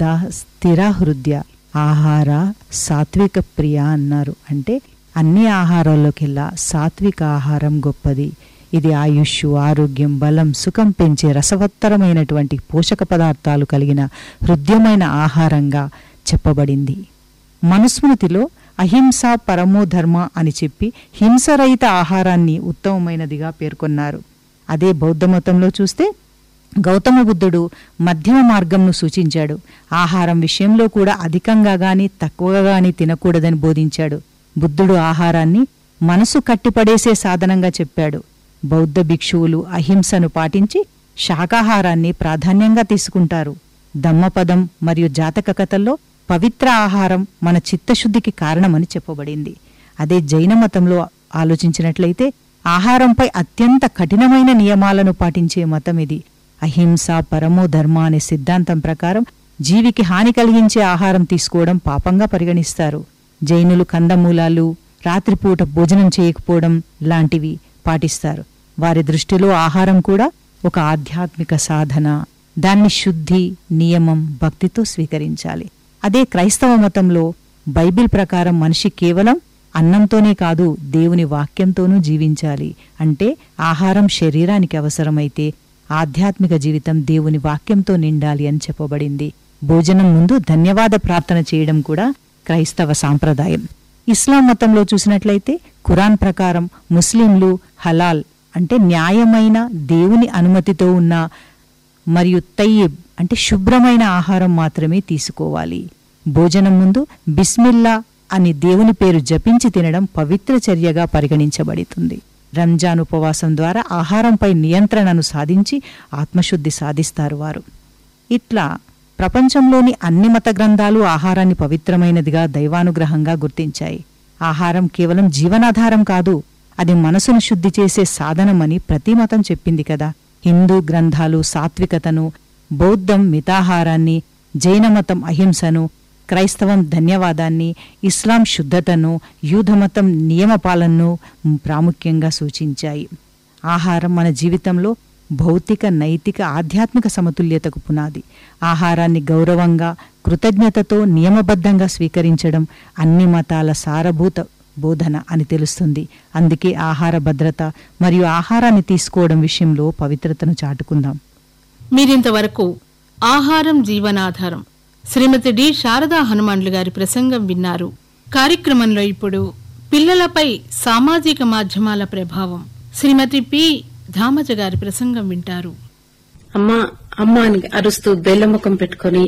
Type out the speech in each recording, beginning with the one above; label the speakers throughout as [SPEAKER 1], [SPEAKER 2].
[SPEAKER 1] నిశ్శబ్ద స్థిర హృదయ ఆహార సాత్విక ప్రియ అన్నారు అంటే అన్ని ఆహారాల్లోకెల్లా సాత్విక ఆహారం గొప్పది ఇది ఆయుష్ ఆరోగ్యం బలం సుఖం పెంచే రసవత్తరమైనటువంటి పోషక పదార్థాలు కలిగిన హృదయమైన ఆహారంగా చెప్పబడింది మనుస్మృతిలో అహింస పరమో ధర్మ అని చెప్పి హింసరహిత ఆహారాన్ని ఉత్తమమైనదిగా పేర్కొన్నారు అదే బౌద్ధ మతంలో చూస్తే గౌతమ బుద్ధుడు మధ్యమ మార్గంను సూచించాడు ఆహారం విషయంలో కూడా అధికంగా గాని తక్కువగా గాని తినకూడదని బోధించాడు బుద్ధుడు ఆహారాన్ని మనసు కట్టిపడేసే సాధనంగా చెప్పాడు బౌద్ధ భిక్షువులు అహింసను పాటించి శాకాహారాన్ని ప్రాధాన్యంగా తీసుకుంటారు దమ్మపదం మరియు జాతక కథల్లో పవిత్ర ఆహారం మన చిత్తశుద్ధికి కారణమని చెప్పబడింది అదే జైన మతంలో ఆలోచించినట్లయితే ఆహారంపై అత్యంత కఠినమైన నియమాలను పాటించే మతం ఇది అహింస పరమో ధర్మ అనే సిద్ధాంతం ప్రకారం జీవికి హాని కలిగించే ఆహారం తీసుకోవడం పాపంగా పరిగణిస్తారు జైనులు కందమూలాలు రాత్రిపూట భోజనం చేయకపోవడం లాంటివి పాటిస్తారు వారి దృష్టిలో ఆహారం కూడా ఒక ఆధ్యాత్మిక సాధన దాన్ని శుద్ధి నియమం భక్తితో స్వీకరించాలి అదే క్రైస్తవ మతంలో బైబిల్ ప్రకారం మనిషి కేవలం అన్నంతోనే కాదు దేవుని వాక్యంతోనూ జీవించాలి అంటే ఆహారం శరీరానికి అవసరమైతే ఆధ్యాత్మిక జీవితం దేవుని వాక్యంతో నిండాలి అని చెప్పబడింది భోజనం ముందు ధన్యవాద ప్రార్థన చేయడం కూడా క్రైస్తవ సాంప్రదాయం ఇస్లాం మతంలో చూసినట్లయితే ఖురాన్ ప్రకారం ముస్లింలు హలాల్ అంటే న్యాయమైన దేవుని అనుమతితో ఉన్న మరియు తయ్యబ్ అంటే శుభ్రమైన ఆహారం మాత్రమే తీసుకోవాలి భోజనం ముందు బిస్మిల్లా అని దేవుని పేరు జపించి తినడం పవిత్ర చర్యగా పరిగణించబడుతుంది రంజాన్ ఉపవాసం ద్వారా ఆహారంపై నియంత్రణను సాధించి ఆత్మశుద్ధి సాధిస్తారు వారు ఇట్లా ప్రపంచంలోని అన్ని మత గ్రంథాలు ఆహారాన్ని పవిత్రమైనదిగా దైవానుగ్రహంగా గుర్తించాయి ఆహారం కేవలం జీవనాధారం కాదు అది మనసును శుద్ధి చేసే సాధనమని ప్రతి మతం చెప్పింది కదా హిందూ గ్రంథాలు సాత్వికతను బౌద్ధం మితాహారాన్ని జైనమతం అహింసను క్రైస్తవం ధన్యవాదాన్ని ఇస్లాం శుద్ధతను యూధమతం నియమపాలనను ప్రాముఖ్యంగా సూచించాయి ఆహారం మన జీవితంలో భౌతిక నైతిక ఆధ్యాత్మిక సమతుల్యతకు పునాది ఆహారాన్ని గౌరవంగా కృతజ్ఞతతో నియమబద్ధంగా స్వీకరించడం అన్ని మతాల సారభూత బోధన అని తెలుస్తుంది అందుకే ఆహార భద్రత మరియు ఆహారాన్ని తీసుకోవడం విషయంలో పవిత్రతను చాటుకుందాం
[SPEAKER 2] మీరింతవరకు ఆహారం జీవనాధారం శ్రీమతి డి శారదా హనుమాన్లు గారి ప్రసంగం విన్నారు కార్యక్రమంలో ఇప్పుడు పిల్లలపై సామాజిక మాధ్యమాల ప్రభావం శ్రీమతి పి ధామజ గారి ప్రసంగం వింటారు
[SPEAKER 3] అమ్మా అమ్మ అని అరుస్తూ బెల్లముఖం పెట్టుకుని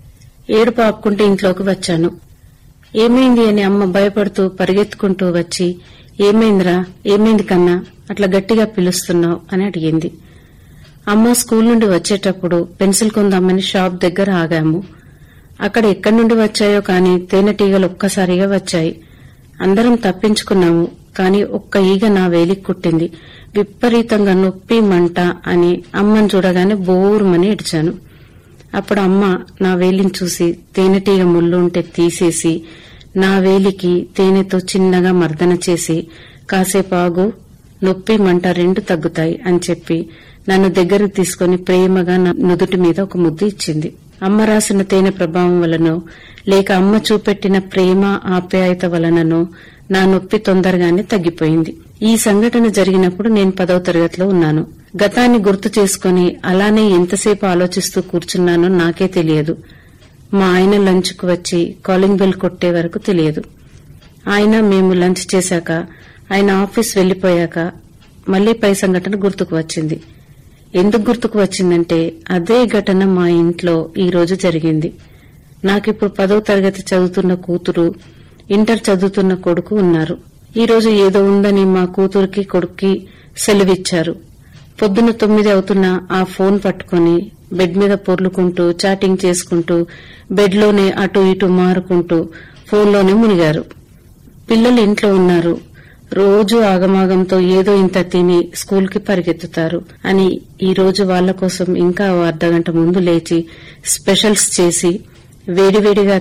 [SPEAKER 3] ఏడుపు ఆపుకుంటే ఇంట్లోకి వచ్చాను ఏమైంది అని అమ్మ భయపడుతూ పరిగెత్తుకుంటూ వచ్చి ఏమైందిరా ఏమైంది కన్నా అట్లా గట్టిగా పిలుస్తున్నావు అని అడిగింది అమ్మ స్కూల్ నుండి వచ్చేటప్పుడు పెన్సిల్ కొందామని షాప్ దగ్గర ఆగాము అక్కడ ఎక్కడి నుండి వచ్చాయో కాని తేనెటీగలు ఒక్కసారిగా వచ్చాయి అందరం తప్పించుకున్నాము కాని ఒక్క ఈగ నా వేలికి కుట్టింది విపరీతంగా నొప్పి మంట అని అమ్మని చూడగానే బోరుమని ఏడ్చాను అప్పుడు అమ్మ నా వేలిని చూసి తేనెటీగ ముళ్ళు ఉంటే తీసేసి నా వేలికి తేనెతో చిన్నగా మర్దన చేసి కాసేపు ఆగు నొప్పి మంట రెండు తగ్గుతాయి అని చెప్పి నన్ను దగ్గరకు తీసుకుని ప్రేమగా నా నుదుటి మీద ఒక ముద్దు ఇచ్చింది అమ్మ రాసిన తేనె ప్రభావం వలనో లేక అమ్మ చూపెట్టిన ప్రేమ ఆప్యాయత వలననో నా నొప్పి తొందరగానే తగ్గిపోయింది ఈ సంఘటన జరిగినప్పుడు నేను పదవ తరగతిలో ఉన్నాను గతాన్ని గుర్తు చేసుకుని అలానే ఎంతసేపు ఆలోచిస్తూ కూర్చున్నానో నాకే తెలియదు మా ఆయన లంచ్కు వచ్చి కాలింగ్ బెల్ కొట్టే వరకు తెలియదు ఆయన మేము లంచ్ చేశాక ఆయన ఆఫీస్ వెళ్లిపోయాక మళ్లీ పై సంఘటన గుర్తుకు వచ్చింది ఎందుకు గుర్తుకు వచ్చిందంటే అదే ఘటన మా ఇంట్లో ఈ రోజు జరిగింది నాకిప్పుడు పదో తరగతి చదువుతున్న కూతురు ఇంటర్ చదువుతున్న కొడుకు ఉన్నారు ఈ రోజు ఏదో ఉందని మా కూతురికి కొడుక్కి సెలవిచ్చారు పొద్దున తొమ్మిది అవుతున్న ఆ ఫోన్ పట్టుకుని బెడ్ మీద పొర్లుకుంటూ చాటింగ్ చేసుకుంటూ బెడ్లోనే అటు ఇటు మారుకుంటూ ఫోన్లోనే మునిగారు పిల్లలు ఇంట్లో ఉన్నారు రోజు ఆగమాగంతో ఏదో ఇంత తిని స్కూల్కి పరిగెత్తుతారు అని ఈ రోజు వాళ్ల కోసం ఇంకా ఓ అర్ధగంట ముందు లేచి స్పెషల్స్ చేసి వేడివేడిగా